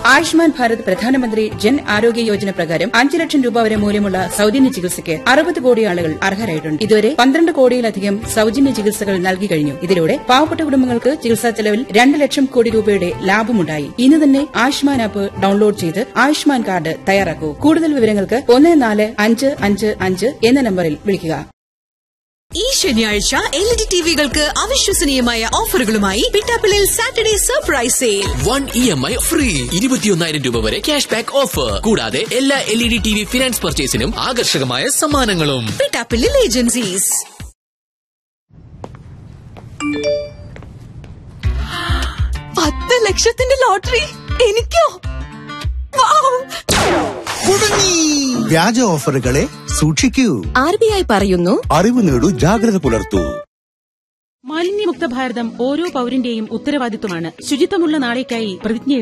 ആയുഷ്മാൻ ഭാരത് പ്രധാനമന്ത്രി ജൻ ആരോഗ്യ യോജന പ്രകാരം അഞ്ച് ലക്ഷം രൂപ വരെ മൂല്യമുള്ള സൌജന്യ ചികിത്സയ്ക്ക് അറുപത് കോടി ആളുകൾ അർഹരായിട്ടുണ്ട് ഇതുവരെ പന്ത്രണ്ട് കോടിയിലധികം സൌജന്യ ചികിത്സകൾ നൽകി കഴിഞ്ഞു ഇതിലൂടെ പാവപ്പെട്ട കുടുംബങ്ങൾക്ക് ചികിത്സാ ചെലവിൽ രണ്ട് ലക്ഷം കോടി രൂപയുടെ ലാഭമുണ്ടായി ഇന്ന് തന്നെ ആയുഷ്മാൻ ആപ്പ് ഡൌൺലോഡ് ചെയ്ത് ആയുഷ്മാൻ കാർഡ് തയ്യാറാക്കൂ കൂടുതൽ വിവരങ്ങൾക്ക് ഒന്ന് നാല് അഞ്ച് അഞ്ച് അഞ്ച് എന്ന നമ്പറിൽ വിളിക്കുക ഈ ശനിയാഴ്ച എൽ ഇ ഡി ടിവികൾക്ക് അവിശ്വസനീയമായ ഓഫറുകളുമായി പിട്ടാപ്പിളിൽ Saturday surprise sale one E M I free ഇരുപത്തിയൊന്നായിരം രൂപ വരെ ക്യാഷ് ബാക്ക് ഓഫർ കൂടാതെ എല്ലാ L E D T V finance പർച്ചേസിനും ആകർഷകമായ സമ്മാനങ്ങളും പിട്ടാപ്പിളിൽ ഏജൻസീസ് പത്ത് ലക്ഷത്തിന്റെ ലോട്ടറി എനിക്കോ വൗ! വ്യാജ ഓഫറുകളെ സൂക്ഷിക്കൂ ആർ ബി ഐ പറയുന്നു അറിവ് നേടൂ ജാഗ്രത പുലർത്തൂ മാലിന്യമുക്ത ഭാരതം ഓരോ പൌരന്റെയും ഉത്തരവാദിത്വമാണ് ശുചിത്വമുള്ള നാളേക്കായി പ്രതിജ്ഞ